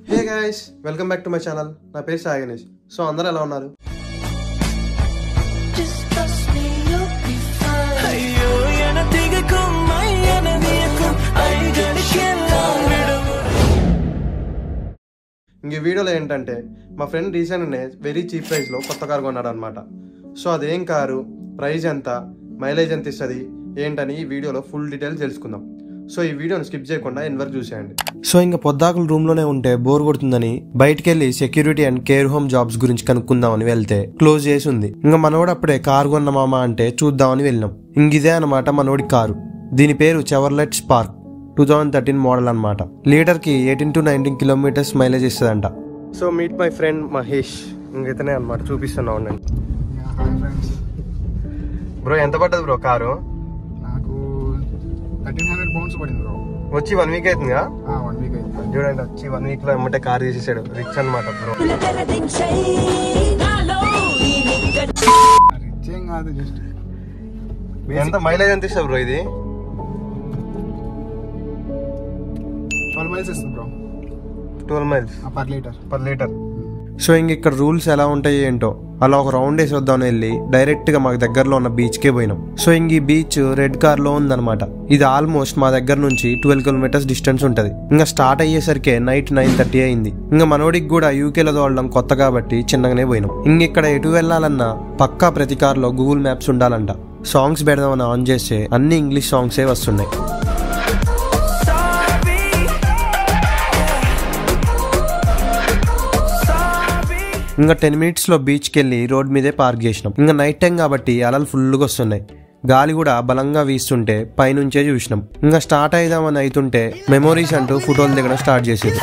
Hey guys welcome back to my channel నా పేరు Sai Ganesh so అందరూ ఎలా ఉన్నారు Just trust me, you'll be fine. അയ്യോ എനധികം എനധികം അഴികടിക്കെല്ലാം വിടും ఇంక ఈ వీడియోలో ఏంటంటే మా ఫ్రెండ్ రీసెంట్గానే వెరీ చీప్ ప్రైస్లో కొత్త కారు కొన్నాడు అనమాట సో అదేం కారు ప్రైస్ ఎంత మైలేజ్ ఎంత ఇస్తుంది ఏంటని ఈ వీడియోలో ఫుల్ డీటెయిల్స్ తెలుసుకుందాం సో ఈ వీడియోని స్కిప్ చేయకుండా ఎన్ వరకు చూసేయండి సో ఇంకా పొద్దాకులు రూమ్లోనే ఉంటే బోర్ కొడుతుందని బయటికి వెళ్ళి security and care home jobs గురించి కనుక్కుందామని వెళ్తే క్లోజ్ చేసి ఉంది ఇంకా మనోడు అప్పుడే కారు కొన్న మామ అంటే చూద్దామని వెళ్ళినాం ఇంక ఇదే అనమాట మనోడి కారు దీని పేరు Chevrolet Spark two thousand thirteen model అనమాట లీటర్కి eighteen to nineteen kilometres mileage ఇస్తుందంట so meet my friend Mahesh ఇంకైతేనే అనమాట చూపిస్తున్నా ఉండండి హాయ్ ఫ్రెండ్స్ బ్రో ఎంత పడ్డది బ్రో కారు నాకు థర్టీన్ హండ్రెడ్ పౌండ్స్ పడింది బ్రో వచ్చి వన్ వీక్ అవుతుందిగా వన్ వీక్ అయింది చూడండి వచ్చి వన్ వీక్ లో ఎమ్మటే కార్ తీసేసాడు రిచ్ అనమాట బ్రో రిచ్ ఏం కాదు జస్ట్ ఎంత మైలేజ్ ఎంత ఇస్తుంది బ్రో ఇది ట్వెల్వ్ మైల్స్ ఇస్తుంది bro twelve miles per litre per litre so ఇంక ఇక్కడ రూల్స్ ఎలా ఉంటాయి ఏంటో అలా ఒక రౌండ్ వేసి వద్దామని వెళ్ళి డైరెక్ట్ గా మాకు దగ్గరలో ఉన్న బీచ్ కే పోయినాం సో ఇంక ఈ బీచ్ రెడ్ కార్ లో ఉందన్నమాట ఇది ఆల్మోస్ట్ మా దగ్గర నుంచి ట్వెల్వ్ కిలోమీటర్స్ డిస్టెన్స్ ఉంటది ఇంకా స్టార్ట్ అయ్యేసరికి నైట్ నైన్ థర్టీ అయింది ఇంకా మనోడికి కూడా యూకేలో తోడడం కొత్త కాబట్టి చిన్నగానే పోయినాం ఇంక ఇక్కడ ఎటు వెళ్ళాలన్నా పక్కా ప్రతి కార్లో గూగుల్ మ్యాప్స్ ఉండాలంట సాంగ్స్ పెడదామని ఆన్ చేస్తే అన్ని ఇంగ్లీష్ సాంగ్సే వస్తున్నాయి ఇంకా టెన్ మినిట్స్ లో బీచ్ కి వెళ్ళి రోడ్ మీదే పార్క్ చేసినాం ఇంకా నైట్ టైం కాబట్టి అలలు ఫుల్గా వస్తున్నాయి గాలి కూడా బలంగా వీస్తుంటే పైనుంచే చూసినాం ఇంకా స్టార్ట్ అయిదామని అవుతుంటే మెమోరీస్ అంటూ ఫోటోలు దిగడం స్టార్ట్ చేసేది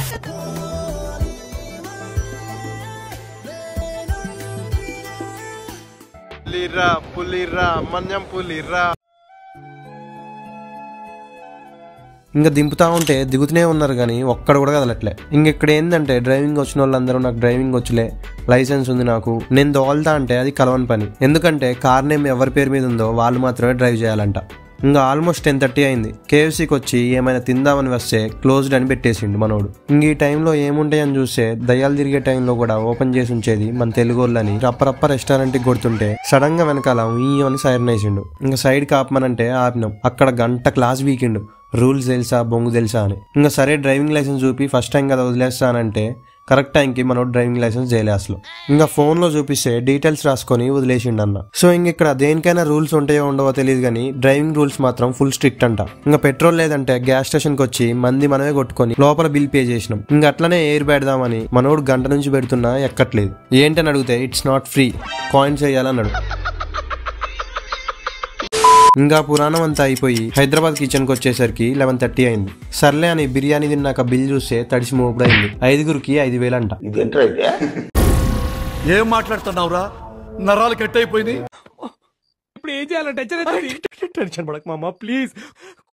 పులిరా పులిరా మన్యం పులిరా ఇంకా దింపుతా ఉంటే దిగుతూనే ఉన్నారు కానీ ఒక్కడ కూడా కదలట్లే ఇంక ఇక్కడ ఏంటంటే డ్రైవింగ్ వచ్చిన వాళ్ళందరూ నాకు డ్రైవింగ్ వచ్చులే లైసెన్స్ ఉంది నాకు నేను దోల్తా అంటే అది కలవని పని ఎందుకంటే కార్ నేమ్ ఎవరి పేరు మీద ఉందో వాళ్ళు మాత్రమే డ్రైవ్ చేయాలంట ఇంకా ఆల్మోస్ట్ టెన్ థర్టీ అయింది కేఎఫ్సీకి వచ్చి ఏమైనా తిందామని వస్తే క్లోజ్డ్ అని పెట్టేసిండు మనోడు ఇంక ఈ టైంలో ఏముంటాయని చూస్తే దయ్యాలు తిరిగే టైంలో కూడా ఓపెన్ చేసి ఉంచేది మన తెలుగు వాళ్ళని రప్పరప్ప రెస్టారెంట్ కి కొడుతుంటే సడన్ గా వెనకాల ఈ అని సైరన్ వేసిండు ఇంకా సైడ్ కాపమనంటే ఆపినాం అక్కడ గంట క్లాస్ వీకిండు రూల్స్ తెలుసా బొంగు తెలుసా అని ఇంకా సరే డ్రైవింగ్ లైసెన్స్ చూపి ఫస్ట్ టైం కదా వదిలేస్తానంటే కరెక్ట్ టైంకి మనోడు డ్రైవింగ్ లైసెన్స్ చేయలే అసలు ఇంకా ఫోన్ లో చూపిస్తే డీటెయిల్స్ రాసుకొని వదిలేసిండు అన్న సో ఇంక ఇక్కడ దేనికైనా రూల్స్ ఉంటాయో ఉండవో తెలియదు కానీ డ్రైవింగ్ రూల్స్ మాత్రం ఫుల్ స్ట్రిక్ట్ అంట ఇంకా పెట్రోల్ లేదంటే గ్యాస్ స్టేషన్ కి వచ్చి మంది మనమే కొట్టుకొని లోపల బిల్ పే చేసినాం ఇంకా అట్లనే ఎయిర్ పెడదామని మనోడు గంట నుంచి పెడుతున్నా ఎక్కట్లేదు ఏంటని అడిగితే ఇట్స్ నాట్ ఫ్రీ కాయిన్స్ వేయాలన్నాడు ఇంకా పురాణం అంతా అయిపోయి హైదరాబాద్ కిచెన్ కి వచ్చేసరికి లెవెన్ థర్టీ అయింది సర్లే అని బిర్యానీ తిన్నాక బిల్ చూస్తే తడిసి మోపుడైంది ఐదుగురికి ఐదు వేలంట ఏం మాట్లాడుతున్నావురా నరాలు కట్ అయిపోయింది ఇప్పుడు ఏం చేయాలంటే టెన్షన్ పడక మామ ప్లీజ్